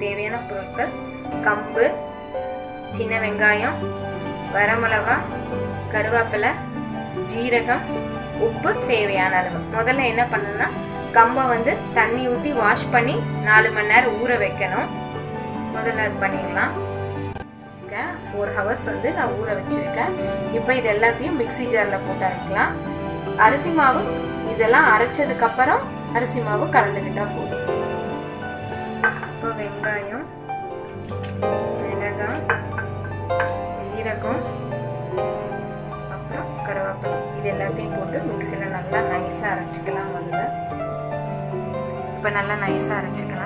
தேவையான பொருட்கள் கம்பு சின்ன வெங்காயம் வரமிளகா கருவேப்பிலை ஜீரகம் உப்பு தேவையான அளவு முதல்ல என்ன பண்ணணும்னா கம்பை வந்து தண்ணி ஊற்றி வாஷ் பண்ணி நாலு மணி நேரம் ஊற வைக்கணும் முதல்ல அது பண்ணிடலாம் ஃபோர் ஹவர்ஸ் வந்து நான் ஊற வச்சுருக்கேன் இப்போ இது எல்லாத்தையும் மிக்ஸி ஜாரில் போட்டு அரைக்கலாம் அரிசி மாவு இதெல்லாம் அரைச்சதுக்கப்புறம் அரிசி மாவு கலந்துக்கிட்டா போதும் இப்போ வெங்காயம் மிளகாய் ஜீரகம் அப்புறம் கருவேப்பிலை இது எல்லாத்தையும் போட்டு மிக்சியில் நல்லா நைஸாக அரைச்சிக்கலாம் முதல்ல இப்போ நல்லா நைஸாக அரைச்சிக்கலாம்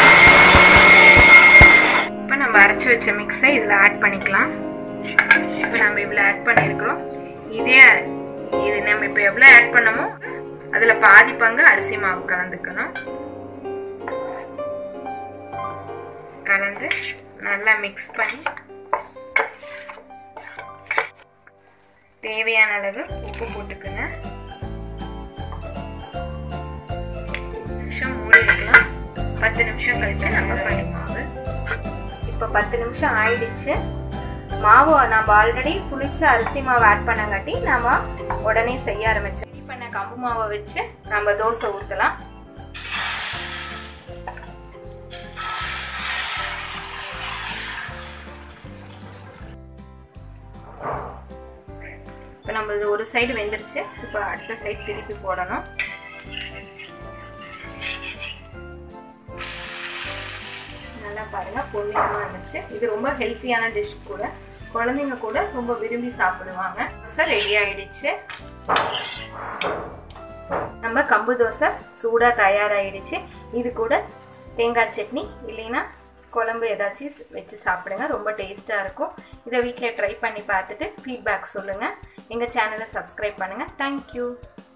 இப்போ நம்ம அரைச்சி வச்ச மிக்ஸை இதில் ஆட் பண்ணிக்கலாம் இப்போ நம்ம இவ்வளோ ஆட் பண்ணியிருக்கிறோம் இதே இது நம்ம இப்போ எவ்வளோ ஆட் பண்ணமோ அதில் பாதி பங்கு அரிசி மாவு கலந்துக்கணும் கலந்து நல்லா மிக்ஸ் பண்ணி தேவையான அளவு உப்பு போட்டுக்குங்க நிமிஷம் மூடி வைக்கலாம் பத்து நிமிஷம் கழிச்சு நம்ம பண்ணி மாவு இப்போ பத்து நிமிஷம் ஆயிடுச்சு மாவு நம்ம ஆல்ரெடி புளிச்ச அரிசி மாவு ஆட் பண்ணங்காட்டி நம்ம உடனே செய்ய ஆரம்பிச்சோம் ரெடி பண்ண கம்பு மாவை வச்சு நம்ம தோசை ஊற்றலாம் இப்போ நம்மளது ஒரு சைடு வெந்துருச்சு இப்போ அடுத்த சைடு திருப்பி போடணும் நல்லா பாருங்க பொன்னியமாக வந்துருச்சு இது ரொம்ப ஹெல்த்தியான டிஷ் கூட குழந்தைங்க கூட ரொம்ப விரும்பி சாப்பிடுவாங்க தோசை ரெடி ஆயிடுச்சு நம்ம கம்பு தோசை சூடாக தயாராகிடுச்சு இது கூட தேங்காய் சட்னி இல்லைன்னா குழம்பு ஏதாச்சும் வச்சு சாப்பிடுங்க ரொம்ப டேஸ்ட்டாக இருக்கும் இதை வீட்டில் ட்ரை பண்ணி பார்த்துட்டு ஃபீட்பேக் சொல்லுங்கள் எங்கள் சேனலை சப்ஸ்கிரைப் பண்ணுங்கள் தேங்க்யூ